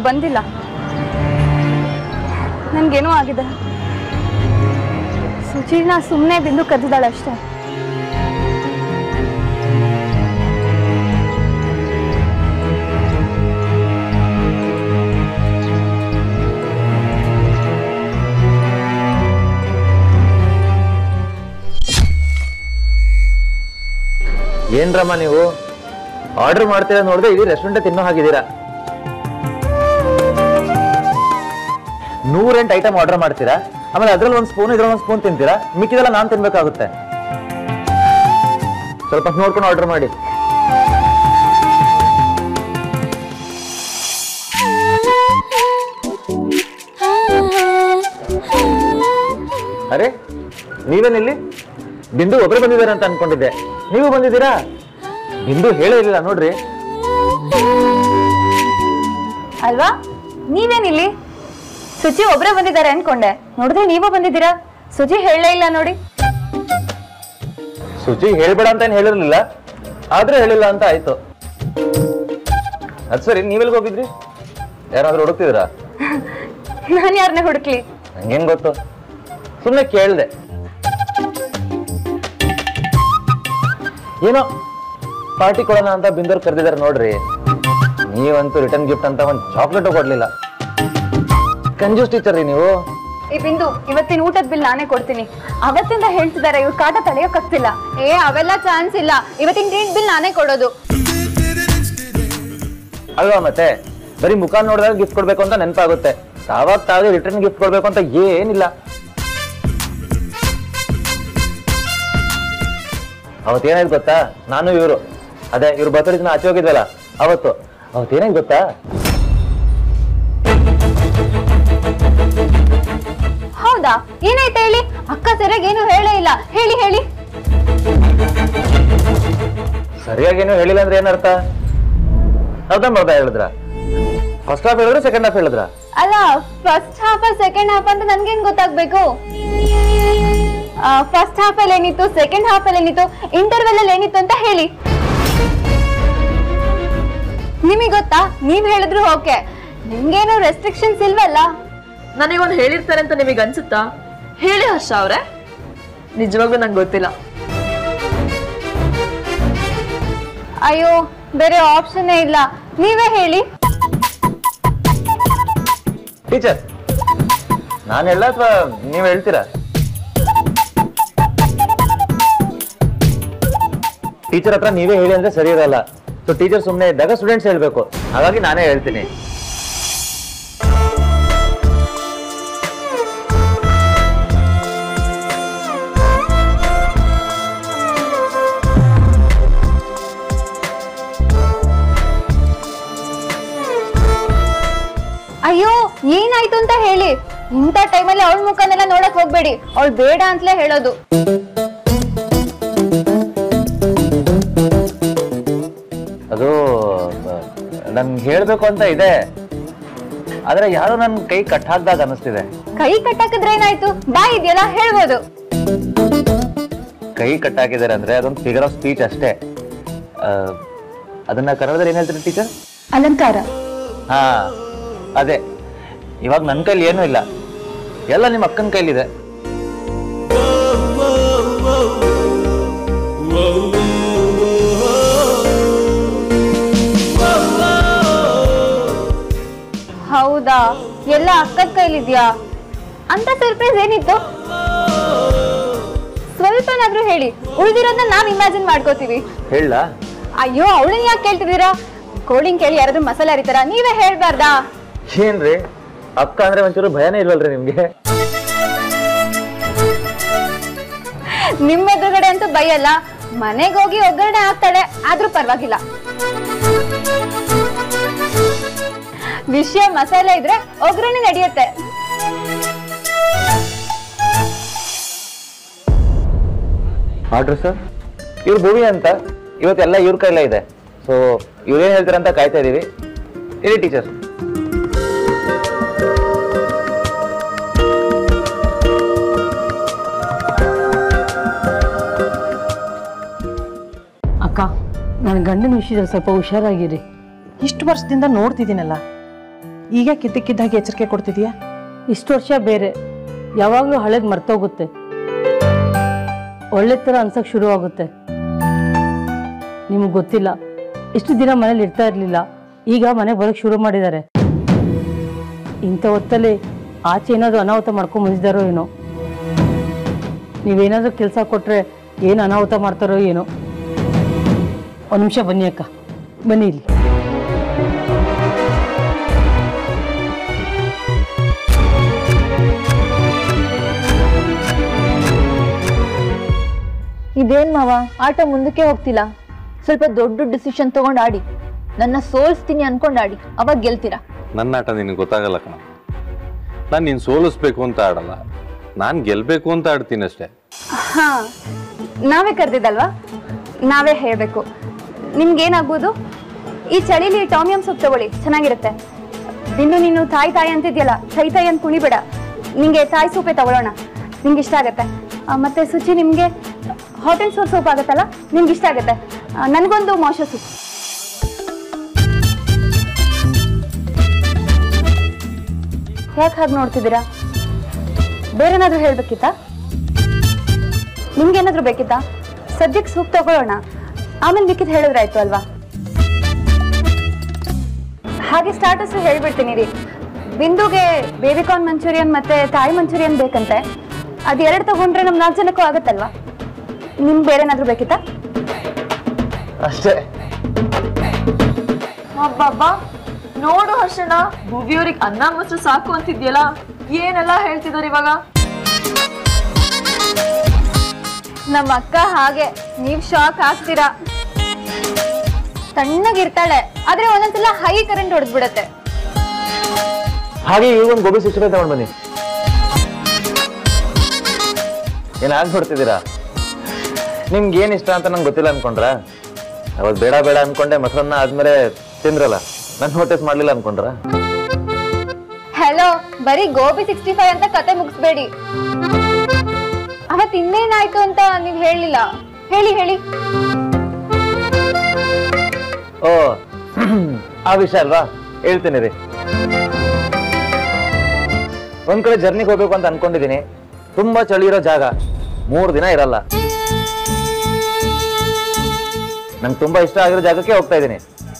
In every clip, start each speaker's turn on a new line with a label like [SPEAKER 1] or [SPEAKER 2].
[SPEAKER 1] ಬಂದಿಲ್ಲ ನನ್ಗೇನೋ ಆಗಿದೆ ಸುಚಿನ ಸುಮ್ಮನೆ ಬಿಂದು ಕದ್ದಿದ್ದಾಳೆ ಅಷ್ಟೇ
[SPEAKER 2] ಏನ್ರಮ್ಮ ನೀವು ಆರ್ಡರ್ ಮಾಡ್ತೀರಾ ನೋಡಿದ್ರೆ ಇಡೀ ರೆಸ್ಟೋರೆಂಟ್ ತಿನ್ನೋ ಹಾಗಿದ್ದೀರಾ ನೂರೆಂಟು ಐಟಮ್ ಆರ್ಡರ್ ಮಾಡ್ತೀರಾ ಆಮೇಲೆ ಅದ್ರಲ್ಲಿ ಒಂದು ಸ್ಪೂನ್ ಇದ್ರಲ್ಲಿ ಒಂದು ಸ್ಪೂನ್ ತಿಂತೀರಾ ಮಿಕ್ಕಿದೆಲ್ಲ ನಾನು ತಿನ್ಬೇಕಾಗುತ್ತೆ ಸ್ವಲ್ಪ ನೋಡ್ಕೊಂಡು ಆರ್ಡರ್ ಮಾಡಿ ಅರೆ ನೀವೇನಿಲ್ಲಿ ಬಿಂದು ಒಬ್ಬರೇ ಬಂದಿದ್ದಾರೆ ಅಂತ ಅನ್ಕೊಂಡಿದ್ದೆ ನೀವು ಬಂದಿದ್ದೀರಾ ಬಿಂದು ಹೇಳೇ ಇರಲಿಲ್ಲ ನೋಡ್ರಿ
[SPEAKER 1] ಅಲ್ವಾ ನೀವೇನಿಲ್ಲಿ ಸುಚಿ ಒಬ್ರೇ ಬಂದಿದ್ದಾರೆ ಅನ್ಕೊಂಡೆ ನೋಡಿದ್ರೆ ನೀವೂ ಬಂದಿದ್ದೀರಾ ಸುಚಿ ಹೇಳಲೇ ಇಲ್ಲ ನೋಡಿ
[SPEAKER 2] ಸುಚಿ ಹೇಳ್ಬೇಡ ಅಂತ ಏನ್ ಹೇಳಿರ್ಲಿಲ್ಲ ಆದ್ರೆ ಹೇಳಿಲ್ಲ ಅಂತ ಆಯ್ತು ಅದ್ ಸರಿ ನೀವೆಲ್ಗೆ ಹೋಗಿದ್ರಿ ಯಾರಾದ್ರೂ ಹುಡುಕ್ತಿದ್ದೀರಾ
[SPEAKER 1] ನಾನು ಯಾರನ್ನ ಹುಡುಕ್ಲಿ
[SPEAKER 2] ನಂಗೇನ್ ಗೊತ್ತು ಸುಮ್ಮನೆ ಕೇಳ್ದೆ ಏನೋ ಪಾರ್ಟಿ ಕೊಡೋಣ ಅಂತ ಬಿಂದೂರ್ ಕರೆದಿದ್ದಾರೆ ನೋಡ್ರಿ ನೀವಂತೂ ರಿಟರ್ನ್ ಗಿಫ್ಟ್ ಅಂತ ಒಂದು ಚಾಕ್ಲೇಟು ಕೊಡ್ಲಿಲ್ಲ ಕಂಜೂಸ್ ಟೀಚರ್ ರೀ ನೀವು
[SPEAKER 1] ಈ ಬಿಂದು ಇವತ್ತಿನ ಊಟದ ಬಿಲ್ ನಾನೇ ಕೊಡ್ತೀನಿ ಅವತ್ತಿಂದ ಹೇಳ್ತಿದ್ದಾರೆ ಇವ್ರ ಕಾಟ ತಡೆಯೋಕ್ಕಾಗ್ತಿಲ್ಲ ಏ ಅವೆಲ್ಲ ಚಾನ್ಸ್ ಇಲ್ಲ ಇವತ್ತಿನ ಟ್ರೀಟ್ ಬಿಲ್ ನಾನೇ ಕೊಡೋದು
[SPEAKER 2] ಅಲ್ವಾ ಮತ್ತೆ ಬರೀ ಮುಖ ನೋಡಿದಾಗ ಗಿಫ್ಟ್ ಕೊಡ್ಬೇಕು ಅಂತ ನೆನಪಾಗುತ್ತೆ ತಾವಾಗ ತಾವೇ ರಿಟರ್ನ್ ಗಿಫ್ಟ್ ಕೊಡ್ಬೇಕು ಅಂತ ಏನಿಲ್ಲ ಅವತ್ತೇನಾಯ್ತು ಗೊತ್ತಾ ನಾನು ಇವರು ಅದೇ ಇವ್ರ ಬರ್ತಡೇ ದಿನ ಆಚೆ ಹೋಗಿದ್ವಲ್ಲ ಅವತ್ತು ಅವತ್ತೇನಾಯ್ತು ಗೊತ್ತಾ
[SPEAKER 1] ಹೌದಾ ಏನಾಯ್ತು ಹೇಳಿ ಅಕ್ಕ ಸರಿಯಾಗಿ ಏನು ಹೇಳೇ ಇಲ್ಲ ಹೇಳಿ ಹೇಳಿ
[SPEAKER 2] ಸರಿಯಾಗೇನು ಹೇಳಿಲ್ಲ ಅಂದ್ರೆ ಏನರ್ಥ ಅರ್ಧಂಬರ್ಧ ಹೇಳಿದ್ರ ಫಸ್ಟ್ ಹಾಫ್ ಹೇಳಿದ್ರ ಸೆಕೆಂಡ್ ಹಾಫ್ ಹೇಳಿದ್ರ
[SPEAKER 1] ಅಲ್ಲ ಫಸ್ಟ್ ಹಾಫ್ ಸೆಕೆಂಡ್ ಹಾಫ್ ಅಂತ ನನ್ಗೇನ್ ಗೊತ್ತಾಗ್ಬೇಕು ಫಸ್ಟ್ ಹಾಫ್ ಅಲ್ಲಿ ಏನಿತ್ತು ಸೆಕೆಂಡ್ ಹಾಫ್ ಅಲ್ಲಿ ಏನಿತ್ತು ಇಂಟರ್ವೆಲ್ ಅಲ್ಲಿ ಏನಿತ್ತು ಅಂತ ಹೇಳಿ ನಿಮಗೆ ಗೊತ್ತಾ ನೀವ್ ಹೇಳಿದ್ರು ಓಕೆ ನಿಮ್ಗೇನು ರೆಸ್ಟ್ರಿಕ್ಷನ್ಸ್ ಇಲ್ವಲ್ಲ
[SPEAKER 3] ನನಗೊಂದು ಹೇಳಿರ್ತಾರೆ ಅಂತ ನಿಮಗೆ ಅನ್ಸುತ್ತಾ ಹೇಳಿ ಹರ್ಷ ಅವ್ರೆ ನಿಜವಾಗ್ಲೂ ನಂಗೆ ಗೊತ್ತಿಲ್ಲ
[SPEAKER 1] ಅಯ್ಯೋ ಬೇರೆ ಆಪ್ಷನ್ನೇ ಇಲ್ಲ ನೀವೇ ಹೇಳಿ
[SPEAKER 2] ಟೀಚರ್ ನಾನು ಹೇಳ ಅಥವಾ ನೀವು ಹೇಳ್ತೀರಾ ಟೀಚರ್ ಹತ್ರ ನೀವೇ ಹೇಳಿ ಅಂದ್ರೆ ಸರಿ ಇರಲ್ಲ ಸೊ ಟೀಚರ್ ಸುಮ್ಮನೆ ಇದ್ದಾಗ ಸ್ಟೂಡೆಂಟ್ಸ್ ಹೇಳ್ಬೇಕು ಹಾಗಾಗಿ ನಾನೇ ಹೇಳ್ತೀನಿ
[SPEAKER 1] ಅಯ್ಯೋ ಏನಾಯ್ತು ಅಂತ ಹೇಳಿ ಇಂಥ ಟೈಮಲ್ಲಿ ಅವಳ ಮುಖನೆಲ್ಲ ನೋಡಕ್ ಹೋಗ್ಬೇಡಿ ಅವಳು ಬೇಡ ಅಂತಲೇ ಹೇಳೋದು
[SPEAKER 2] ಅದು ನನ್ಗೆ ಹೇಳ್ಬೇಕು ಅಂತ ಇದೆ ಆದ್ರೆ ಯಾರೋ ನನ್ ಕೈ ಕಟ್ ಹಾಕ್ದಾಗ ಅನಿಸ್ತಿದೆ
[SPEAKER 1] ಕೈ ಕಟ್ಟಾಕಿದ್ರೆ ಏನಾಯ್ತು ಬಾಯ್ ಇದೆಯಲ್ಲ ಹೇಳ್ಬೋದು
[SPEAKER 2] ಕೈ ಕಟ್ ಹಾಕಿದ್ದಾರೆ ಅಂದ್ರೆ ಅದೊಂದು ಫಿಗರ್ ಆಫ್ ಸ್ಪೀಚ್ ಅಷ್ಟೇ ಆ, ಅದನ್ನ ಕನ್ನಡದಲ್ಲಿ ಏನ್ ಹೇಳ್ತೀರಿ ಟೀಚರ್
[SPEAKER 1] ಅಲಂಕಾರ
[SPEAKER 2] ಹಾ ಅದೇ ಇವಾಗ ನನ್ನ ಕೈಲಿ ಏನೂ ಇಲ್ಲ ಎಲ್ಲ ನಿಮ್ಮ ಅಕ್ಕನ ಕೈಲಿದೆ
[SPEAKER 1] ಹೌದಾ ಎಲ್ಲ ಅಕ್ಕದ ಕೈಲಿದ್ಯಾ ಅಂತ ಸರ್ಪ್ರೈಸ್ ಏನಿತ್ತು ಸ್ವಲ್ಪನಾದ್ರೂ ಹೇಳಿ ಉಳಿದಿರೋದನ್ನ ನಾವ್ ಇಮ್ಯಾಜಿನ್ ಮಾಡ್ಕೋತೀವಿ
[SPEAKER 2] ಹೇಳ
[SPEAKER 1] ಅಯ್ಯೋ ಅವಳನ್ನ ಯಾಕೆ ಕೇಳ್ತಿದ್ದೀರಾ ಕೋಳಿಂಗ್ ಕೇಳಿ ಯಾರಾದ್ರೂ ಮಸಾಲೆ ಹರಿತಾರ ನೀವೇ ಹೇಳ್ಬಾರ್ದಾ
[SPEAKER 2] ಏನ್ರಿ ಅಕ್ಕ ಅಂದ್ರೆ ಒಂಚೂರು ಭಯನೇ ಇಲ್ವಲ್ರಿ ನಿಮ್ಗೆ
[SPEAKER 1] ನಿಮ್ಮ ಎದುರುಗಡೆ ಅಂತೂ ಬೈಯಲ್ಲ ಮನೆಗೆ ಹೋಗಿ ಒಗ್ಗರಣೆ ಹಾಕ್ತಾಳೆ ಆದ್ರೂ ಪರವಾಗಿಲ್ಲ ವಿಷಯ ಮಸಾಲೆ ಇದ್ರೆ ಒಗ್ಗರಣೆ ನಡೆಯುತ್ತೆ
[SPEAKER 2] ಆರ್ಡ್ರ್ ಸರ್ ಇವ್ರು ಭೂಮಿ ಅಂತ ಇವತ್ತೆಲ್ಲ ಇವ್ರ ಕೈಲೇ ಇದೆ ಸೊ ಇವ್ರೇನ್ ಹೇಳ್ತಾರೆ ಅಂತ ಕಾಯ್ತಾ ಇದೀವಿ ಇರಿ ಟೀಚರ್
[SPEAKER 4] ಅಕ್ಕ ನನ್ನ ಗಂಡನ ವಿಷಯದಲ್ಲಿ ಸ್ವಲ್ಪ ಹುಷಾರಾಗಿರಿ
[SPEAKER 5] ಇಷ್ಟು ವರ್ಷದಿಂದ ನೋಡ್ತಿದ್ದೀನಲ್ಲ
[SPEAKER 4] ಈಗ ಕಿದ್ದಕ್ಕಿದ್ದಾಗೆ ಎಚ್ಚರಿಕೆ ಕೊಡ್ತಿದ್ಯಾ
[SPEAKER 5] ಇಷ್ಟು ವರ್ಷ ಬೇರೆ ಯಾವಾಗಲೂ ಹಳೇದು ಮರ್ತೋಗುತ್ತೆ ಒಳ್ಳೆ ಥರ ಅನ್ಸಕ್ಕೆ ಶುರು ಆಗುತ್ತೆ ನಿಮಗೆ ಗೊತ್ತಿಲ್ಲ ಇಷ್ಟು ದಿನ ಮನೇಲಿ ಇರ್ತಾ ಇರಲಿಲ್ಲ ಈಗ ಮನೆಗೆ ಬರೋಕ್ಕೆ ಶುರು ಮಾಡಿದ್ದಾರೆ ಇಂಥ ಹೊತ್ತಲ್ಲಿ ಆಚೆ ಏನಾದರೂ ಅನಾಹುತ ಮಾಡ್ಕೊಂಡು ಬಂದಿದ್ದಾರೋ ಏನೋ ನೀವೇನಾದರೂ ಕೆಲಸ ಕೊಟ್ಟರೆ ಏನು ಅನಾಹುತ ಮಾಡ್ತಾರೋ ಏನೋ ಒಂದು ನಿಮಿಷ ಬನ್ನಿ ಅಕ್ಕ ಬನ್ನಿ ಇಲ್ಲಿ
[SPEAKER 1] ಇದೇನ್ ಮಾವ ಆಟ ಮುಂದಕ್ಕೆ ಹೋಗ್ತಿಲ್ಲ ಸ್ವಲ್ಪ ದೊಡ್ಡ ಡಿಸಿಷನ್ ತಗೊಂಡ್ ಆಡಿ ನನ್ನ ಸೋಲ್ಸ್ತೀನಿ ಅನ್ಕೊಂಡ್ ಆಡಿ ಅವಾಗ ಗೆಲ್ತೀರಾ
[SPEAKER 6] ನನ್ನ ಆಟ ನಿನಗೆ ಗೊತ್ತಾಗಲ್ಲ ಕಣ ನಾನು ನೀನು ಸೋಲಿಸ್ಬೇಕು ಅಂತ ಆಡಲ್ಲ ನಾನು ಗೆಲ್ಬೇಕು ಅಂತ ಆಡ್ತೀನಿ ಅಷ್ಟೇ
[SPEAKER 1] ಹಾ ನಾವೇ ಕರೆದಿದ್ದಲ್ವಾ ನಾವೇ ಹೇಳಬೇಕು ನಿಮ್ಗೇನಾಗ್ಬೋದು ಈ ಚಳಿಲಿ ಟಾಮಿಯಂ ಸೊಪ್ಪು ತಗೊಳ್ಳಿ ಚೆನ್ನಾಗಿರುತ್ತೆ ಬಿಂದು ನೀನು ತಾಯಿ ತಾಯಿ ಅಂತಿದ್ಯಲ್ಲ ತಾಯಿ ತಾಯಿ ಅಂತ ಕುಣಿಬೇಡ ನಿಂಗೆ ತಾಯಿ ಸೂಪೇ ತಗೊಳ್ಳೋಣ ನಿಂಗೆ ಇಷ್ಟ ಆಗತ್ತೆ ಆ, ಮತ್ತೆ ಸುಚಿ ನಿಮಗೆ ಹೋಟೆಲ್ ಸೋರ್ ಸೂಪ್ ಆಗುತ್ತಲ್ಲ ನಿಮ್ಗೆ ಇಷ್ಟ ಆಗುತ್ತೆ ಆ, ನನಗೊಂದು ಮೋಶ ಸೂಪ್ ಯಾಕೆ ಹಾಗೆ ನೋಡ್ತಿದ್ದೀರಾ ಬೇರೆನಾದ್ರೂ ಹೇಳ್ಬೇಕಿತ್ತಾ ನಿಮ್ಗೇನಾದ್ರೂ ಬೇಕಿತ್ತಾ ಸದ್ಯಕ್ಕೆ ಸೂಪ್ ತಗೊಳ್ಳೋಣ ಆಮೇಲೆ ಮಿಕ್ಕಿದ್ ಹೇಳಿದ್ರಾಯ್ತು ಅಲ್ವಾ ಹಾಗೆ ಸ್ಟಾರ್ಟಸ್ ಹೇಳ್ಬಿಡ್ತೀನಿ ರೀ ಬಿಂದುಗೆ ಬೇಬಿಕಾರ್ನ್ ಮಂಚೂರಿಯನ್ ಮತ್ತೆ ತಾಯಿ ಮಂಚೂರಿಯನ್ ಬೇಕಂತೆ ಅದ್ ಎರಡು ತಗೊಂಡ್ರೆ ನಮ್ ನಾಲ್ಕು ಜನಕ್ಕೂ ಆಗತ್ತಲ್ವಾ ನಿಮ್ಗೆ ಬೇರೆನಾದ್ರೂ ಬೇಕಿತ್ತಾ
[SPEAKER 2] ಅಷ್ಟೇ
[SPEAKER 3] ಅಬ್ಬಬ್ಬಾ ನೋಡು ಹರ್ಷಣ ಭುವಿಯವ್ರಿಗೆ ಅನ್ನ ಮೊಸರು ಸಾಕು ಅಂತಿದ್ಯಲ್ಲ ಏನೆಲ್ಲ ಹೇಳ್ತಿದಾರೆ ಇವಾಗ
[SPEAKER 1] ನಮ್ಮ ಅಕ್ಕ ಹಾಗೆ ನೀವ್ ಶಾಕ್ ಆಗ್ತೀರಾ ತಣ್ಣಗಿರ್ತಾಳೆ ಆದ್ರೆ ಒಂದೊಂದ್ಸಲ ಹೈ ಕರೆಂಟ್ ಹೊಡೆದ್ಬಿಡತ್ತೆ
[SPEAKER 2] ಹಾಗೆ ಇವಾಗೊಂದು ಗೋಬಿ ಸಿಕ್ಸ್ಟಿ ಫೈವ್ ತಗೊಂಡು ಬನ್ನಿ ಏನು ಹಾಗೆ ನೋಡ್ತಿದ್ದೀರಾ ನಿಮ್ಗೆ ಏನು ಇಷ್ಟ ಅಂತ ನಂಗೆ ಗೊತ್ತಿಲ್ಲ ಅನ್ಕೊಂಡ್ರ ಅವತ್ತು ಬೇಡ ಬೇಡ ಅನ್ಕೊಂಡೆ ಮೊಸರನ್ನ ಆದ್ಮೇಲೆ ತಿಂದ್ರಲ್ಲ ನನ್ನ ನೋಟಿಸ್ ಮಾಡ್ಲಿಲ್ಲ ಅನ್ಕೊಂಡ್ರ
[SPEAKER 1] ಹಲೋ ಬರೀ ಗೋಬಿ ಸಿಕ್ಸ್ಟಿ ಫೈವ್ ಅಂತ ಕತೆ ಮುಗಿಸ್ಬೇಡಿ ಅವತ್ ಇನ್ನೇನಾಯ್ತು ಅಂತ ನೀವ್ ಹೇಳಿಲ್ಲ ಹೇಳಿ ಹೇಳಿ
[SPEAKER 2] ಓ ಆ ವಿಷಯ ಅಲ್ವಾ ಹೇಳ್ತೀನಿ ರೀ ಒಂದ್ ಕಡೆ ಜರ್ನಿಗೆ ಹೋಗ್ಬೇಕು ಅಂತ ಅನ್ಕೊಂಡಿದೀನಿ ತುಂಬಾ ಚಳಿ ಇರೋ ಜಾಗ ಮೂರ್ ದಿನ ಇರಲ್ಲ ನಂಗೆ ತುಂಬಾ ಇಷ್ಟ ಆಗಿರೋ ಜಾಗಕ್ಕೆ ಹೋಗ್ತಾ ಇದ್ದೀನಿ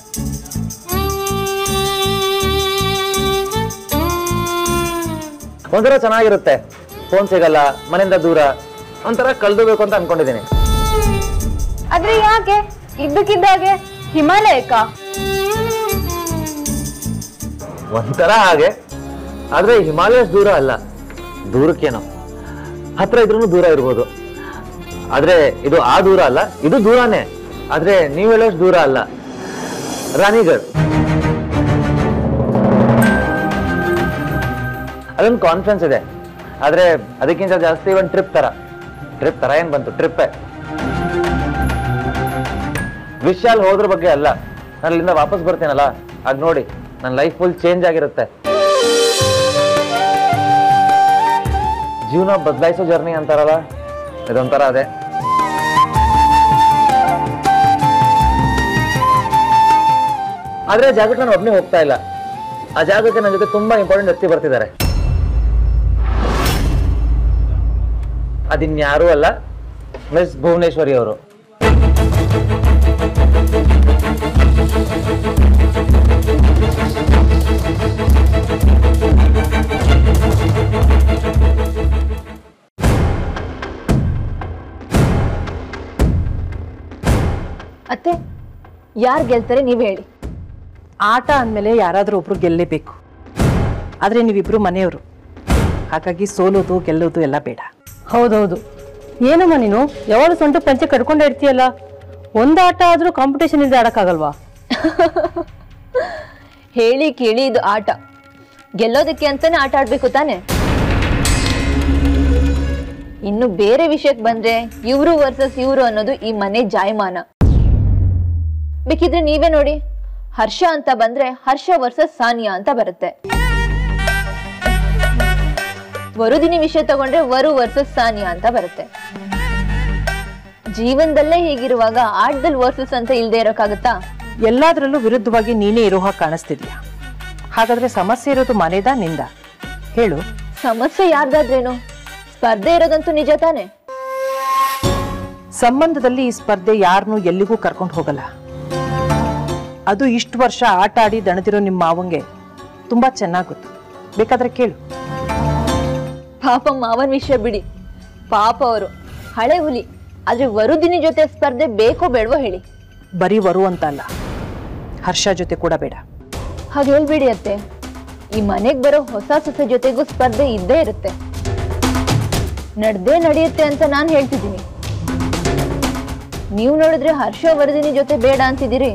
[SPEAKER 2] ಒಂಥರ ಚೆನ್ನಾಗಿರುತ್ತೆ ಫೋನ್ ಸಿಗಲ್ಲ ಮನೆಯಿಂದ ದೂರ ಒಂಥರ ಕಳ್ದೋಗ್ಬೇಕು ಅಂತ ಅನ್ಕೊಂಡಿದ್ದೀನಿ
[SPEAKER 1] ಆದ್ರೆ ಯಾಕೆ ಇದ್ದಕ್ಕಿದ್ದಾಗೆ ಹಿಮಾಲಯಕ್ಕ
[SPEAKER 2] ಒಂಥರ ಹಾಗೆ ಆದ್ರೆ ಹಿಮಾಲಯಸ್ ದೂರ ಅಲ್ಲ ದೂರಕ್ಕೇನೋ ಹತ್ರ ಇದ್ರೂ ದೂರ ಇರ್ಬೋದು ಆದ್ರೆ ಇದು ಆ ದೂರ ಅಲ್ಲ ಇದು ದೂರನೇ ಆದ್ರೆ ನೀವು ಹೇಳೋಷ್ಟು ದೂರ ಅಲ್ಲ ರಾಣಿಗಢ್ ಅದೊಂದು ಕಾನ್ಫಿಡೆನ್ಸ್ ಇದೆ ಆದ್ರೆ ಅದಕ್ಕಿಂತ ಜಾಸ್ತಿ ಒಂದು ಟ್ರಿಪ್ ತರ ಟ್ರಿಪ್ ತರ ಏನ್ ಬಂತು ಟ್ರಿಪ್ಪೇ ವಿಶಾಲ್ ಹೋದ್ರ ಬಗ್ಗೆ ಅಲ್ಲ ನಾನು ಅಲ್ಲಿಂದ ವಾಪಸ್ ಬರ್ತೀನಲ್ಲ ಅದ್ ನೋಡಿ ನನ್ನ ಲೈಫ್ ಫುಲ್ ಚೇಂಜ್ ಆಗಿರುತ್ತೆ ಜೀವನ ಬದಲಾಯಿಸೋ ಜರ್ನಿ ಅಂತಾರಲ್ಲ ಇದೊಂಥರ ಅದೇ ಆದ್ರೆ ಆ ಜಾಗಕ್ಕೆ ನಾನು ಒಬ್ಬನೇ ಹೋಗ್ತಾ ಇಲ್ಲ ಆ ಜಾಗಕ್ಕೆ ನನ್ನ ಜೊತೆ ತುಂಬಾ ಇಂಪಾರ್ಟೆಂಟ್ ವ್ಯಕ್ತಿ ಬರ್ತಿದ್ದಾರೆ ಅದಿನ್ಯಾರೂ ಅಲ್ಲ ಮಿಸ್ ಭುವನೇಶ್ವರಿ ಅವರು
[SPEAKER 1] ಅತ್ತೆ ಯಾರು ಗೆಲ್ತಾರೆ ನೀವ್ ಹೇಳಿ
[SPEAKER 4] ಆಟ ಅಂದಮೇಲೆ ಯಾರಾದರೂ ಒಬ್ರು ಗೆಲ್ಲೇಬೇಕು ಆದರೆ ನೀವಿಬ್ರು ಮನೆಯವರು ಹಾಗಾಗಿ ಸೋಲೋದು ಗೆಲ್ಲೋದು ಎಲ್ಲ ಬೇಡ
[SPEAKER 5] ಹೌದೌದು ಏನಮ್ಮ ನೀನು ಯಾವಾಗಲೂ ಸೊಂಟ ಪಂಚೆ ಕಟ್ಕೊಂಡೇ ಇರ್ತೀಯಲ್ಲ ಒಂದು ಆಟ ಆದರೂ ಕಾಂಪಿಟೇಷನ್ ಇಲ್ಲದೆ ಆಡೋಕ್ಕಾಗಲ್ವಾ
[SPEAKER 1] ಹೇಳಿ ಕೇಳಿ ಇದು ಆಟ ಗೆಲ್ಲೋದಕ್ಕೆ ಅಂತಾನೆ ಆಟ ಆಡ್ಬೇಕು ತಾನೆ ಇನ್ನು ಬೇರೆ ವಿಷಯಕ್ಕೆ ಬಂದ್ರೆ ಇವ್ರು ವರ್ಸಸ್ ಇವ್ರು ಅನ್ನೋದು ಈ ಮನೆ ಜಾಯಮಾನ ಬೇಕಿದ್ರೆ ನೀವೇ ನೋಡಿ ಹರ್ಷ ಅಂತ ಬಂದ್ರೆ ಹರ್ಷ ವರ್ಸಸ್ ಸಾನಿಯಾ ಅಂತ ಬರುತ್ತೆ ವರುದಿನಿ ವಿಷಯ ತಗೊಂಡ್ರೆ ವರು ವರ್ಸಸ್ ಸಾನಿಯಾ ಅಂತ ಬರುತ್ತೆ ಜೀವನದಲ್ಲೇ ಹೀಗಿರುವಾಗ ಆಟದಲ್ಲಿ ವರ್ಸಸ್ ಅಂತ ಇಲ್ದೇ ಇರೋಕ್ಕಾಗತ್ತಾ
[SPEAKER 4] ಎಲ್ಲದರಲ್ಲೂ ವಿರುದ್ಧವಾಗಿ ನೀನೇ ಇರೋ ಹಾಗೆ ಕಾಣಿಸ್ತಿದ್ಯಾ ಹಾಗಾದ್ರೆ ಸಮಸ್ಯೆ ಇರೋದು ಮನೆದ ನಿಂದ ಹೇಳು
[SPEAKER 3] ಸಮಸ್ಯೆ ಯಾರ್ದಾದ್ರೇನು ಸ್ಪರ್ಧೆ ಇರೋದಂತೂ ನಿಜ ತಾನೆ
[SPEAKER 4] ಸಂಬಂಧದಲ್ಲಿ ಈ ಸ್ಪರ್ಧೆ ಯಾರನ್ನೂ ಎಲ್ಲಿಗೂ ಕರ್ಕೊಂಡು ಹೋಗಲ್ಲ ಅದು ಇಷ್ಟು ವರ್ಷ ಆಟ ಆಡಿ ದಣದಿರೋ ನಿಮ್ಮ ಮಾವಂಗೆ ತುಂಬಾ ಚೆನ್ನಾಗ್ ಗೊತ್ತು ಬೇಕಾದ್ರೆ ಕೇಳು
[SPEAKER 3] ಪಾಪ ಮಾವನ್ ವಿಷಯ ಬಿಡಿ ಪಾಪ ಅವರು ಹಳೆ ಹುಲಿ ಆದ್ರೆ ವರುದಿನಿ ಜೊತೆ ಸ್ಪರ್ಧೆ ಬೇಕೋ ಬೇಡವೋ ಹೇಳಿ
[SPEAKER 4] ಬರೀ ವರು ಅಂತ ಅಲ್ಲ ಹರ್ಷ ಜೊತೆ ಕೂಡ ಬೇಡ
[SPEAKER 3] ಹಾಗೆ ಹೇಳ್ಬೇಡಿ ಅತ್ತೆ ಈ ಮನೆಗ್ ಬರೋ ಹೊಸ ಸೊಸೆ ಜೊತೆಗೂ ಸ್ಪರ್ಧೆ ಇದ್ದೇ ಇರುತ್ತೆ ನಡ್ದೇ ನಡೆಯುತ್ತೆ ಅಂತ ನಾನು ಹೇಳ್ತಿದ್ದೀನಿ ನೀವು ನೋಡಿದ್ರೆ ಹರ್ಷ ವರದಿನಿ ಜೊತೆ ಬೇಡ ಅಂತಿದ್ದೀರಿ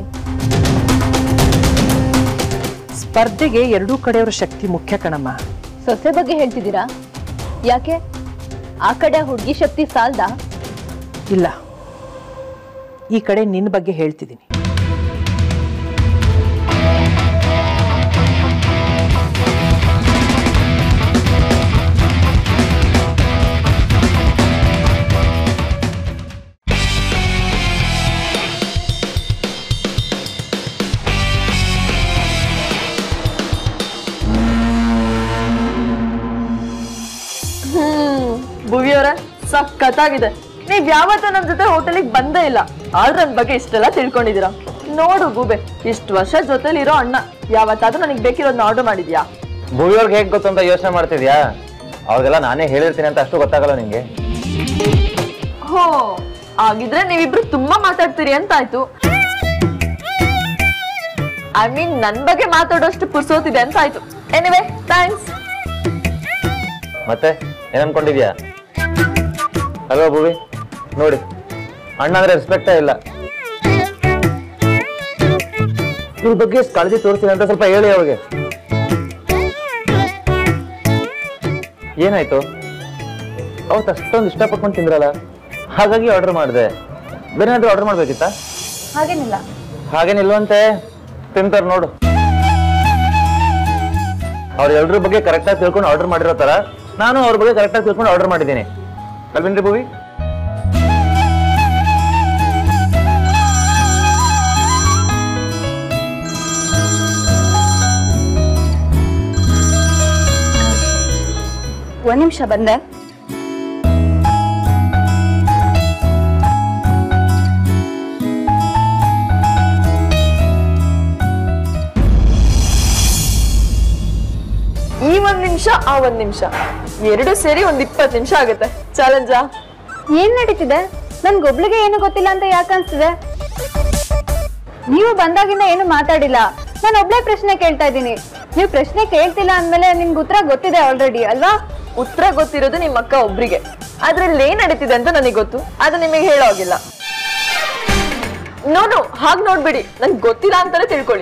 [SPEAKER 4] ಸ್ಪರ್ಧೆಗೆ ಎರಡೂ ಕಡೆಯವರ ಶಕ್ತಿ ಮುಖ್ಯ ಕಣಮ್ಮ
[SPEAKER 3] ಸೊಸೆ ಬಗ್ಗೆ ಹೇಳ್ತಿದ್ದೀರಾ ಯಾಕೆ ಆ ಕಡೆ ಹುಡುಗಿ ಶಕ್ತಿ ಸಾಲ್ದಾ
[SPEAKER 4] ಇಲ್ಲ ಈ ಕಡೆ ನಿನ್ನ ಬಗ್ಗೆ ಹೇಳ್ತಿದ್ದೀನಿ
[SPEAKER 3] ಹ್ಮ್ ಭುವಿಯವರ ಸಖತ್ತಾಗಿದೆ ನೀವ್ ಯಾವತ್ತೂ ನಮ್ ಜೊತೆ ಹೋಟೆಲಿಗೆ ಬಂದೇ ಇಲ್ಲ ಆದ್ರೆ ನನ್ ಬಗ್ಗೆ ಇಷ್ಟೆಲ್ಲ ತಿಳ್ಕೊಂಡಿದೀರಾ ನೋಡು ಗೂಬೆ ಇಷ್ಟು ವರ್ಷ ಜೊತೆಲಿರೋ ಅಣ್ಣ ಯಾವತ್ತಾದ್ರೂ ನನಗೆ ಬೇಕಿರೋದನ್ನ ಆರ್ಡರ್ ಮಾಡಿದ್ಯಾ
[SPEAKER 2] ಭೂಮಿಯವ್ರಿಗೆ ಹೇಗ್ ಗೊತ್ತು ಅಂತ ಯೋಚನೆ ಮಾಡ್ತಿದ್ಯಾ ಅವ್ರಿಗೆಲ್ಲ ನಾನೇ ಹೇಳಿರ್ತೀನಿ ಅಂತ ಅಷ್ಟು ಗೊತ್ತಾಗಲ್ಲ ನಿಂಗೆ
[SPEAKER 3] ಹೋ ಆಗಿದ್ರೆ ನೀವಿಬ್ರು ತುಂಬಾ ಮಾತಾಡ್ತೀರಿ ಅಂತ ಆಯ್ತು ಐ ಮೀನ್ ನನ್ ಬಗ್ಗೆ ಮಾತಾಡೋಷ್ಟು ಪುರ್ಸೋತಿದೆ ಅಂತ ಆಯ್ತು ಎನಿವೆ ಥ್ಯಾಂಕ್ಸ್
[SPEAKER 2] ಮತ್ತೆ ಏನ್ ಅನ್ಕೊಂಡಿದ್ಯಾ ಅಲ್ವಾ ಭೂವಿ ನೋಡಿ ಅಣ್ಣ ಅಂದ್ರೆ ರೆಸ್ಪೆಕ್ಟೇ ಇಲ್ಲ ಇವ್ರ ಬಗ್ಗೆ ಎಷ್ಟ್ ಕಾಳಜಿ ತೋರಿಸ್ತೀನಿ ಅಂತ ಸ್ವಲ್ಪ ಹೇಳಿ ಅವ್ರಿಗೆ ಏನಾಯ್ತು ಅವತ್ತು ಅಷ್ಟೊಂದು ಇಷ್ಟಪಟ್ಕೊಂಡು ತಿಂದ್ರಲ್ಲ ಹಾಗಾಗಿ ಆರ್ಡರ್ ಮಾಡಿದೆ ಬೇರೆ ಏನಾದ್ರು ಆರ್ಡರ್ ಮಾಡ್ಬೇಕಿತ್ತಾ
[SPEAKER 1] ಹಾಗೇನಿಲ್ಲ
[SPEAKER 2] ಹಾಗೇನಿಲ್ವಂತೆ ತಿಂತಾರ ನೋಡು ಅವ್ರ ಎಲ್ರ ಬಗ್ಗೆ ಕರೆಕ್ಟಾಗಿ ತಿಳ್ಕೊಂಡು ಆರ್ಡರ್ ಮಾಡಿರೋ ತರ ನಾನು ಅವ್ರ ಬಗ್ಗೆ ಕರೆಕ್ಟಾಗಿ ತಿಳ್ಕೊಂಡು ಆರ್ಡರ್ ಮಾಡಿದ್ದೀನಿ ಅಲ್ವೇನ್ರಿ ಭೂವಿ
[SPEAKER 1] ಒಂದ್ ನಿಮಿಷ ಬಂದೆ
[SPEAKER 3] ಈ ಒಂದ್ ನಿಮಿಷ ಆ ಒಂದ್ ನಿಮಿಷ ಎರಡು ಸೇರಿ ಒಂದ್ ಇಪ್ಪತ್ ನಿಮಿಷ ಆಗುತ್ತೆ ಚಾಲೆಂಜಾ
[SPEAKER 1] ಏನ್ ನಡೀತಿದೆ ನನ್ಗೊಬ್ಳಿಗೆ ಏನು ಗೊತ್ತಿಲ್ಲ ಅಂತ ಯಾಕೆ ಅನ್ಸ್ತಿದೆ ನೀವು ಬಂದಾಗಿಂದ ಏನು ಮಾತಾಡಿಲ್ಲ ನಾನು ಒಬ್ಳೆ ಪ್ರಶ್ನೆ ಕೇಳ್ತಾ ಇದ್ದೀನಿ ನೀವು ಪ್ರಶ್ನೆ ಕೇಳ್ತಿಲ್ಲ ಅಂದ್ಮೇಲೆ ನಿಮ್ಗೆ ಉತ್ತರ ಗೊತ್ತಿದೆ ಆಲ್ರೆಡಿ ಅಲ್ವಾ
[SPEAKER 3] ಉತ್ತರ ಗೊತ್ತಿರೋದು ನಿಮ್ಮ ಅಕ್ಕ ಒಬ್ರಿಗೆ ಅದ್ರಲ್ಲಿ ಏನ್ ನಡೀತಿದೆ ಅಂತ ನನಗೆ ಗೊತ್ತು ಅದು ನಿಮಗೆ ಹೇಳೋಗಿಲ್ಲ ನೋಡು ಹಾಗ್ ನೋಡ್ಬೇಡಿ ನನ್ಗೆ ಗೊತ್ತಿಲ್ಲ ಅಂತಾನೆ ತಿಳ್ಕೊಳ್ಳಿ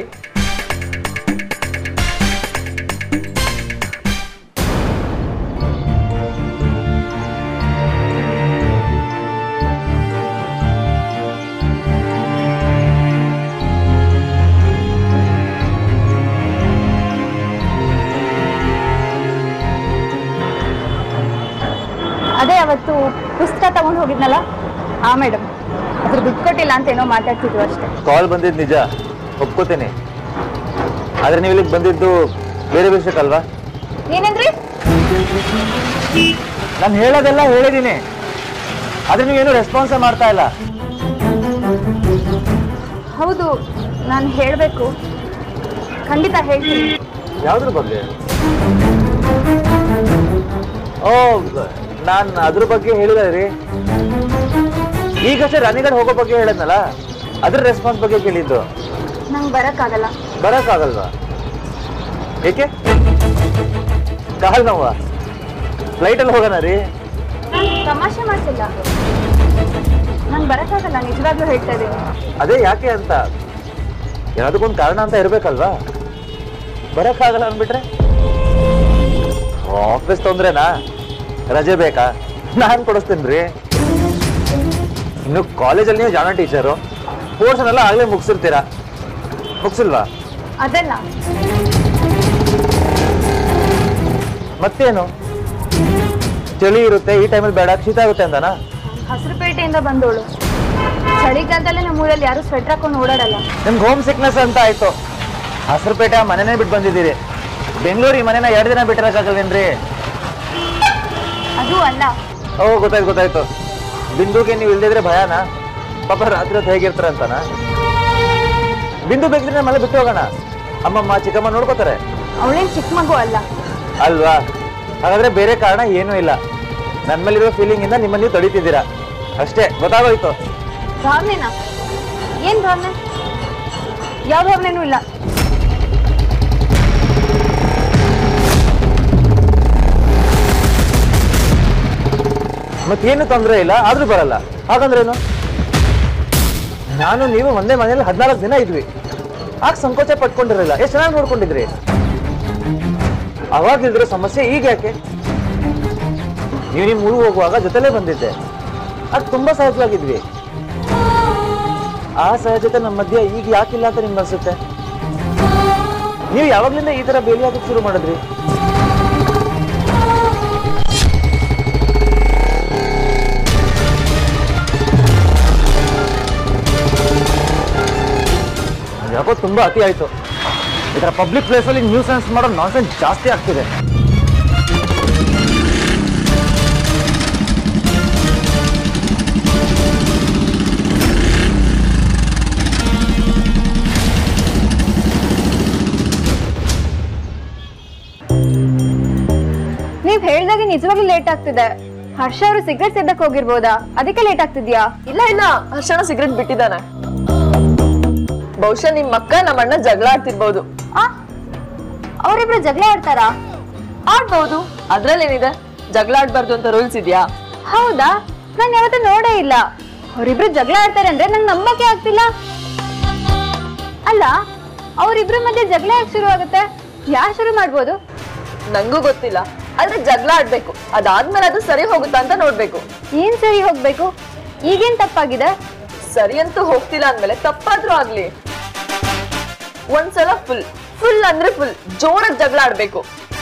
[SPEAKER 1] ಅದೇ ಅವತ್ತು ಪುಸ್ತಕ ತಗೊಂಡು ಹೋಗಿದ್ನಲ್ಲ ಆ ಮೇಡಮ್ ಅದ್ರ ದುಡ್ಡು ಕೊಟ್ಟಿಲ್ಲ ಅಂತ ಏನೋ ಮಾತಾಡ್ತಿದ್ವು ಅಷ್ಟೇ
[SPEAKER 2] ಕಾಲ್ ಬಂದಿದ್ದು ನಿಜ ಒಪ್ಕೋತೀನಿ ಆದ್ರೆ ನೀವು ಇಲ್ಲಿಗೆ ಬಂದಿದ್ದು ಬೇರೆ ವಿಷಯಕ್ಕಲ್ವಾ
[SPEAKER 1] ಏನಂದ್ರಿ
[SPEAKER 2] ನಾನು ಹೇಳೋದೆಲ್ಲ ಹೇಳಿದ್ದೀನಿ ಆದ್ರೆ ನೀವೇನು ರೆಸ್ಪಾನ್ಸ್ ಮಾಡ್ತಾ ಇಲ್ಲ
[SPEAKER 1] ಹೌದು ನಾನು ಹೇಳಬೇಕು ಖಂಡಿತ ಹೇಳ್ತೀನಿ
[SPEAKER 2] ಯಾವ್ದ್ರ ಬಗ್ಗೆ ಓ ನಾನು ಅದ್ರ ಬಗ್ಗೆ ಹೇಳಿದೆ ರೀ ಈಗಷ್ಟೇ ರನ್ನಿಗಡ್ ಹೋಗೋ ಬಗ್ಗೆ ಹೇಳಿದ್ನಲ್ಲ ಅದ್ರ ರೆಸ್ಪಾನ್ಸ್ ಬಗ್ಗೆ ಕೇಳಿದ್ದು
[SPEAKER 1] ನಂಗೆ ಬರೋಕ್ಕಾಗಲ್ಲ
[SPEAKER 2] ಬರಕ್ಕಾಗಲ್ವಾ ಏಕೆ ಕಾಲ್ ನೋವ ಫ್ಲೈಟಲ್ಲಿ ಹೋಗೋಣ ರೀ
[SPEAKER 1] ನಾನು ತಮಾಷೆ ಮಾಡ್ತಿಲ್ಲ ನಂಗೆ ಬರೋಕ್ಕಾಗಲ್ಲ ನಿಜವಾಗ್ಲೂ ಹೇಳ್ತಾ ಇದ್ದೀನಿ
[SPEAKER 2] ಅದೇ ಯಾಕೆ ಅಂತ ಯಾವುದಕ್ಕೊಂದು ಕಾರಣ ಅಂತ ಇರ್ಬೇಕಲ್ವಾ ಬರಕ್ಕಾಗಲ್ಲ ಅಂದ್ಬಿಟ್ರೆ ಆಫೀಸ್ ತೊಂದ್ರೆನಾ ರಜೆ ಬೇಕಾ ನಾನು ಕೊಡಿಸ್ತೀನಿ ರೀ ಇನ್ನು ಕಾಲೇಜಲ್ಲಿ ನೀವು ಜಾಣ ಟೀಚರು ಕೋರ್ಸನ್ನೆಲ್ಲ ಎಲ್ಲ ಆಗಲೇ ಮುಗಿಸಿರ್ತೀರಾ ಮುಗಿಸಿಲ್ವಾ
[SPEAKER 1] ಅದಲ್ಲ
[SPEAKER 2] ಮತ್ತೇನು ಚಳಿ ಇರುತ್ತೆ ಈ ಟೈಮಲ್ಲಿ ಬೇಡ ಶೀತ ಆಗುತ್ತೆ ಅಂತನಾ
[SPEAKER 1] ಹಸಿರುಪೇಟೆಯಿಂದ ಬಂದೋಳು ಚಳಿಗಾಲದಲ್ಲೇ ನಮ್ಮ ಊರಲ್ಲಿ ಯಾರು ಸ್ವೆಟರ್ ಹಾಕೊಂಡು ಓಡಾಡಲ್ಲ
[SPEAKER 2] ನಿಮ್ಗೆ ಹೋಮ್ ಸಿಕ್ನೆಸ್ ಅಂತ ಆಯ್ತು ಹಸರುಪೇಟೆ ಆ ಮನೆನೇ ಬಿಟ್ಟು ಬಂದಿದ್ದೀರಿ ಬೆಂಗಳೂರು ಈ ಮನೆನ ಎರಡು ದಿನ ಬಿಟ್ಟಿರೋಕ್ಕಾಗಲ್ವೇನ್ರಿ
[SPEAKER 1] ಅದು ಅಲ್ಲ
[SPEAKER 2] ಓ ಗೊತ್ತಾಯ್ತು ಗೊತ್ತಾಯ್ತು ಬಿಂದುಗೆ ನೀವು ಇಲ್ದಿದ್ರೆ ಭಯನ ಪಾಪ ರಾತ್ರಿ ಹೊತ್ತು ಹೇಗಿರ್ತಾರೆ ಅಂತಾನ ಬಿಂದು ಬೇಕಿದ್ರೆ ನಮ್ಮೆಲ್ಲ ಬಿಟ್ಟು ಹೋಗೋಣ ಅಮ್ಮಮ್ಮ ಚಿಕ್ಕಮ್ಮ ನೋಡ್ಕೋತಾರೆ
[SPEAKER 1] ಅವಳೇನ್ ಚಿಕ್ಕ ಮಗು ಅಲ್ಲ
[SPEAKER 2] ಅಲ್ವಾ ಹಾಗಾದ್ರೆ ಬೇರೆ ಕಾರಣ ಏನೂ ಇಲ್ಲ ನನ್ನ ಮೇಲಿರೋ ಫೀಲಿಂಗ್ ಇಂದ ನಿಮ್ಮನ್ನ ನೀವು ತಡೀತಿದ್ದೀರಾ ಅಷ್ಟೇ ಗೊತ್ತಾಗೋಯ್ತು
[SPEAKER 1] ಭಾವನೆನಾ ಏನ್ ಭಾವನೆ ಯಾವ ಭಾವನೆನೂ ಇಲ್ಲ
[SPEAKER 2] ಮತ್ತೇನು ತೊಂದರೆ ಇಲ್ಲ ಆದ್ರೂ ಬರಲ್ಲ ಹಾಗಂದ್ರೇನು ನಾನು ನೀವು ಒಂದೇ ಮನೇಲಿ ಹದಿನಾಲ್ಕು ದಿನ ಇದ್ವಿ ಆಗ ಸಂಕೋಚ ಪಟ್ಕೊಂಡಿರಲಿಲ್ಲ ಎಷ್ಟು ಚೆನ್ನಾಗಿ ನೋಡ್ಕೊಂಡಿದ್ರಿ ಅವಾಗಿಲ್ದಿರೋ ಸಮಸ್ಯೆ ಈಗ ಯಾಕೆ ನೀವು ನಿಮ್ಮ ಊರಿಗೆ ಹೋಗುವಾಗ ಜೊತೆಲೇ ಬಂದಿದ್ದೆ ಅದು ತುಂಬಾ ಸಹಜವಾಗಿದ್ವಿ ಆ ಸಹಜತೆ ನಮ್ಮ ಮಧ್ಯೆ ಈಗ ಯಾಕಿಲ್ಲ ಅಂತ ನಿಮ್ಗೆ ಅನ್ಸುತ್ತೆ ನೀವು ಯಾವಾಗ್ಲಿಂದ ಈ ತರ ಬೇಲಿ ಹಾಕಕ್ಕೆ ಶುರು ಮಾಡಿದ್ರಿ ಯಾಕೋ ತುಂಬಾ ಅತಿ ಆಯ್ತು ಈ ತರ ಪಬ್ಲಿಕ್ ಪ್ಲೇಸಲ್ಲಿ ನ್ಯೂಸೆನ್ಸ್ ಮಾಡೋ ನಾನ್ಸೆನ್ಸ್ ಜಾಸ್ತಿ ಆಗ್ತಿದೆ
[SPEAKER 1] ನೀವ್ ಹೇಳ್ದಾಗೆ ನಿಜವಾಗ್ಲೂ ಲೇಟ್ ಆಗ್ತಿದೆ ಹರ್ಷ ಅವರು ಸಿಗರೆಟ್ ಸೇದಕ್ ಹೋಗಿರ್ಬೋದಾ ಅದಕ್ಕೆ ಲೇಟ್ ಆಗ್ತಿದ್ಯಾ
[SPEAKER 3] ಇಲ್ಲ ಇಲ್ಲ ಹರ್ಷಣ ಸಿಗರೆಟ್ ಬಿಟ್ಟಿದ್ದಾನೆ ಬಹುಶಃ ನಿಮ್ ಅಕ್ಕ ನಮ್ಮ ಅಣ್ಣ ಜಗಳ ಆಡ್ತಿರ್ಬೋದು
[SPEAKER 1] ಆ ಅವರಿಬ್ರು ಜಗಳ ಆಡ್ತಾರಾ
[SPEAKER 3] ಆಡ್ಬಹುದು ಅದ್ರಲ್ಲೇನಿದೆ ಜಗಳ ಆಡ್ಬಾರ್ದು ಅಂತ ರೂಲ್ಸ್ ಇದೆಯಾ
[SPEAKER 1] ಹೌದಾ ನಾನ್ ಯಾವತ್ತೂ ನೋಡೇ ಇಲ್ಲ ಅವರಿಬ್ರು ಜಗಳ ಆಡ್ತಾರೆ ಅಂದ್ರೆ ನಂಗೆ ನಂಬಕ್ಕೆ ಆಗ್ತಿಲ್ಲ ಅಲ್ಲ ಅವರಿಬ್ರು ಮಧ್ಯೆ ಜಗಳ ಯಾಕೆ ಶುರು ಆಗುತ್ತೆ ಯಾರು ಶುರು ಮಾಡ್ಬೋದು
[SPEAKER 3] ನಂಗೂ ಗೊತ್ತಿಲ್ಲ ಆದ್ರೆ ಜಗಳ ಆಡ್ಬೇಕು ಅದಾದ್ಮೇಲೆ ಅದು ಸರಿ ಹೋಗುತ್ತಾ ಅಂತ ನೋಡ್ಬೇಕು
[SPEAKER 1] ಏನ್ ಸರಿ ಹೋಗ್ಬೇಕು ಈಗೇನ್ ತಪ್ಪಾಗಿದೆ
[SPEAKER 3] ಸರಿ ಅಂತೂ ಹೋಗ್ತಿಲ್ಲ ಅಂದ್ಮೇಲೆ ತಪ್ಪಾದ್ರೂ ಆಗ್ಲಿ ಒಂದ್ಸಲ ಫುಲ್ ಫುಲ್ ಅಂದ್ರೆ ಫುಲ್ ಜೋರಾಗಿ ಜಗಳ ಆಡ್ಬೇಕು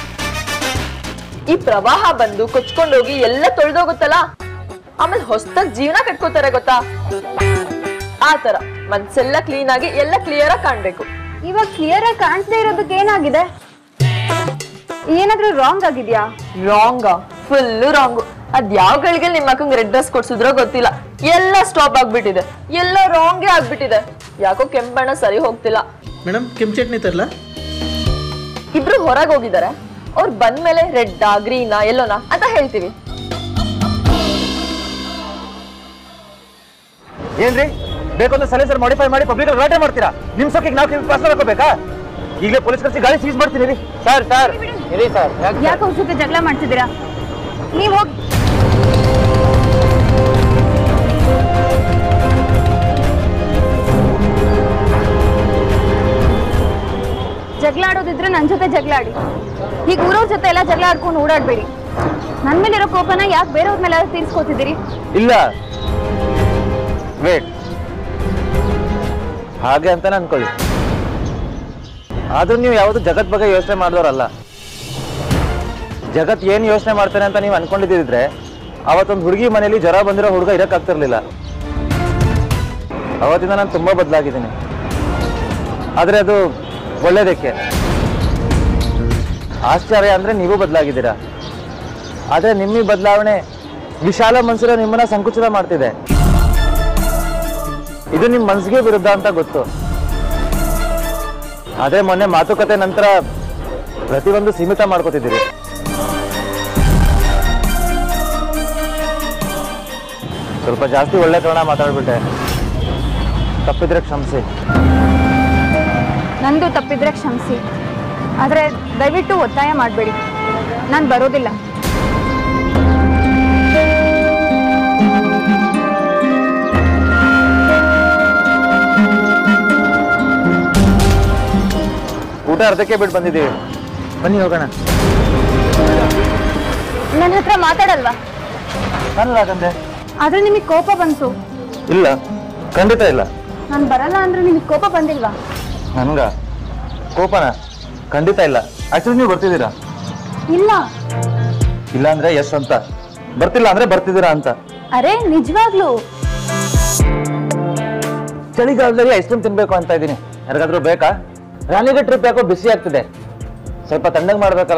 [SPEAKER 3] ಈ ಪ್ರವಾಹ ಬಂದು ಕೊಚ್ಕೊಂಡೋಗಿ ಎಲ್ಲ ತೊಳ್ದೋಗುತ್ತಲ್ಲ ಆಮೇಲೆ ಹೊಸ್ದಾಗ್ ಜೀವನ ಕಟ್ಕೋತಾರೆ ಗೊತ್ತಾ ಆ ತರ ಮನ್ಸೆಲ್ಲ ಕ್ಲೀನ್ ಆಗಿ ಎಲ್ಲ ಕ್ಲಿಯರ್ ಆಗಿ ಕಾಣ್ಬೇಕು
[SPEAKER 1] ಇವಾಗ ಕ್ಲಿಯರ್ ಆಗಿ ಕಾಣಿಸದೇ ಇರೋದಕ್ಕೆ ಏನಾಗಿದೆ ಏನಾದ್ರೂ ರಾಂಗ್ ಆಗಿದ್ಯಾ
[SPEAKER 3] ರಾಂಗ್ ಫುಲ್ ರಾಂಗ್ ಅದ್ ಯಾವ ಗಳಿಗೆ ನಿಮ್ ಮಕ್ಕಂಗ್ ರೆಡ್ ಡ್ರೆಸ್ ಕೊಡ್ಸಿದ್ರೋ ಗೊತ್ತಿಲ್ಲ ಎಲ್ಲ ಸ್ಟಾಪ್ ಆಗ್ಬಿಟ್ಟಿದೆ ಎಲ್ಲ ರಾಂಗೇ ಆಗ್ಬಿಟ್ಟಿದೆ ಯಾಕೋ ಕೆಂಪಣ್ಣ ಸರಿ ಹೋಗ್ತಿಲ್ಲ
[SPEAKER 7] ಮೇಡಮ್ ಕೆಂಪು ಚಟ್ನಿ ತರಲಾ
[SPEAKER 3] ಇಬ್ರು ಹೊರಗೆ ಹೋಗಿದ್ದಾರೆ ಅವ್ರು ಬಂದ್ಮೇಲೆ ರೆಡ್ಡಾ ಗ್ರೀನಾ ಎಲ್ಲೋನಾ ಅಂತ ಹೇಳ್ತೀವಿ
[SPEAKER 2] ಏನ್ರಿ ಬೇಕೊಂದು ಸಲ ಸರ್ ಮಾಡಿಫೈ ಮಾಡಿ ಪಬ್ಲಿಕ್ ಗಲಾಟೆ ಮಾಡ್ತೀರಾ ನಿಮ್ ಸೊಕ್ಕಿಗೆ ನಾವು ಪಾಸ್ ಹಾಕೋಬೇಕಾ ಈಗಲೇ ಪೊಲೀಸ್ ಕಳಿಸಿ ಗಾಡಿ ಸೀಸ್ ಮಾಡ್ತೀನಿ ರೀ ಸರ್ ಸರ್ ಇರಿ ಸರ್
[SPEAKER 1] ಯಾಕೆ ಅವ್ರ ಜೊತೆ ಜಗಳ ಮಾಡ್ತಿದ್ದೀರಾ ನೀವ್ ಹೋಗಿ ಜಗಳ ಆಡೋದಿದ್ರೆ ನನ್ ಜೊತೆ ಜಗಳ ಆಡಿ ಈಗ ಊರವ್ರ ಜೊತೆ ಎಲ್ಲ ಜಗಳ ಆಡ್ಕೊಂಡು ಓಡಾಡ್ಬೇಡಿ ನನ್ ಮೇಲಿರೋ ಕೋಪನ ಯಾಕೆ ಬೇರೆಯವ್ರ ಮೇಲೆ ತೀರ್ಸ್ಕೊತಿದ್ದೀರಿ
[SPEAKER 2] ಇಲ್ಲ ವೇಟ್ ಹಾಗೆ ಅಂತಾನೆ ಅನ್ಕೊಳ್ಳಿ ಆದ್ರೂ ನೀವು ಯಾವುದು ಜಗತ್ ಬಗ್ಗೆ ಯೋಚನೆ ಮಾಡಿದವರಲ್ಲ ಜಗತ್ ಏನ್ ಯೋಚನೆ ಮಾಡ್ತಾನೆ ಅಂತ ನೀವು ಅನ್ಕೊಂಡಿದ್ದಿದ್ರೆ ಅವತ್ತೊಂದು ಹುಡುಗಿ ಮನೇಲಿ ಜ್ವರ ಬಂದಿರೋ ಹುಡುಗ ಇರಕ್ಕಾಗ್ತಿರ್ಲಿಲ್ಲ ಅವತ್ತಿಂದ ನಾನು ತುಂಬಾ ಬದಲಾಗಿದ್ದೀನಿ ಆದ್ರೆ ಅದು ಒಳ್ಳೇದಕ್ಕೆ ಆಶ್ಚರ್ಯ ಅಂದ್ರೆ ನೀವು ಬದಲಾಗಿದ್ದೀರಾ ಆದ್ರೆ ನಿಮ್ಮ ಈ ಬದಲಾವಣೆ ವಿಶಾಲ ಮನಸ್ಸಿರೋ ನಿಮ್ಮನ್ನ ಸಂಕುಚಿತ ಮಾಡ್ತಿದೆ ಇದು ನಿಮ್ ಮನ್ಸಿಗೆ ವಿರುದ್ಧ ಅಂತ ಗೊತ್ತು ಅದೇ ಮೊನ್ನೆ ಮಾತುಕತೆ ನಂತರ ಪ್ರತಿಯೊಂದು ಸೀಮಿತ ಮಾಡ್ಕೋತಿದ್ದೀರಿ ಸ್ವಲ್ಪ ಜಾಸ್ತಿ ಒಳ್ಳೆ ಕಾರಣ ಮಾತಾಡ್ಬಿಟ್ಟೆ ತಪ್ಪಿದ್ರೆ ಕ್ಷಮಿಸಿ
[SPEAKER 1] ನಂದು ತಪ್ಪಿದ್ರೆ ಕ್ಷಮಿಸಿ ಆದ್ರೆ ದಯವಿಟ್ಟು ಒತ್ತಾಯ ಮಾಡಬೇಡಿ ನಾನು ಬರೋದಿಲ್ಲ
[SPEAKER 2] ಊಟ ಅರ್ಧಕ್ಕೆ ಬಿಟ್ಟು ಬಂದಿದ್ದೀವಿ ಬನ್ನಿ ಹೋಗೋಣ
[SPEAKER 1] ನನ್ನ ಹತ್ರ ಮಾತಾಡಲ್ವಾ
[SPEAKER 2] ನಾನು ಯಾಕಂದೆ
[SPEAKER 1] ಆದ್ರೆ ನಿಮಗೆ ಕೋಪ ಬಂತು
[SPEAKER 2] ಇಲ್ಲ ಖಂಡಿತ ಇಲ್ಲ
[SPEAKER 1] ನಾನು ಬರಲ್ಲ ಅಂದ್ರೆ ನಿಮಗೆ ಕೋಪ ಬಂದಿಲ್ವಾ
[SPEAKER 2] ನನ್ಗ ಕೋಪನ ಖಂಡಿತ ಇಲ್ಲ ಆಕ್ಚುಲಿ ನೀವು ಬರ್ತಿದ್ದೀರಾ
[SPEAKER 1] ಇಲ್ಲ
[SPEAKER 2] ಇಲ್ಲ ಅಂದ್ರೆ ಎಸ್ ಅಂತ ಬರ್ತಿಲ್ಲ ಅಂದ್ರೆ ಬರ್ತಿದ್ದೀರಾ ಅಂತ
[SPEAKER 1] ಅರೆ ನಿಜವಾಗ್ಲೂ
[SPEAKER 2] ಚಳಿಗಾಲದಲ್ಲಿ ಐಸ್ ಕ್ರೀಮ್ ತಿನ್ಬೇಕು ಅಂತ ಇದ್ದೀನಿ ಯಾರಿಗಾದ್ರೂ ಬೇಕಾ ರಾಣಿಗೆ ಟ್ರಿಪ್ ಯಾಕೋ ಬಿಸಿ ಆಗ್ತಿದೆ ಸ್ವಲ್ಪ ತಣ್ಣಗೆ ಮಾಡ್ಬೇಕಲ್ಲ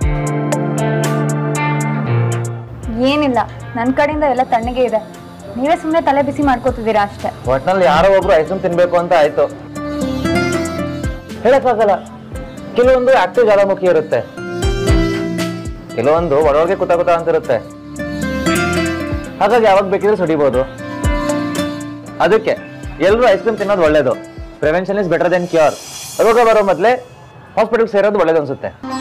[SPEAKER 1] ಏನಿಲ್ಲ ನನ್ನ ಕಡೆಯಿಂದ ಎಲ್ಲ ತಣ್ಣಗೆ ಇದೆ ನೀವೇ ಸುಮ್ಮನೆ ತಲೆ ಬಿಸಿ ಮಾಡ್ಕೋತಿದ್ದೀರಾ ಅಷ್ಟೇ
[SPEAKER 2] ಒಟ್ನಲ್ಲಿ ಯಾರೋ ಒಬ್ರು ಐಸ್ ಕ್ರೀಮ್ ತಿನ್ಬೇಕು ಅಂತ ಆಯ್ತು ಹೇಳಕ್ಕಾಗಲ್ಲ ಕೆಲವೊಂದು ಆಕ್ಟಿವ್ ಜ್ವಾಲಾಮುಖಿ ಇರುತ್ತೆ ಕೆಲವೊಂದು ಒಳಗೆ ಕುತ ಕುತ ಅಂತಿರುತ್ತೆ ಹಾಗಾಗಿ ಯಾವಾಗ ಬೇಕಿದ್ರೆ ಸುಡಿಬೋದು ಅದಕ್ಕೆ ಎಲ್ಲರೂ ಐಸ್ ಕ್ರೀಮ್ ತಿನ್ನೋದು ಒಳ್ಳೇದು prevention is better then cure ರೋಗ ಬರೋ ಮೊದಲೇ ಹಾಸ್ಪಿಟಲ್ ಸೇರೋದು ಒಳ್ಳೇದು ಅನ್ಸುತ್ತೆ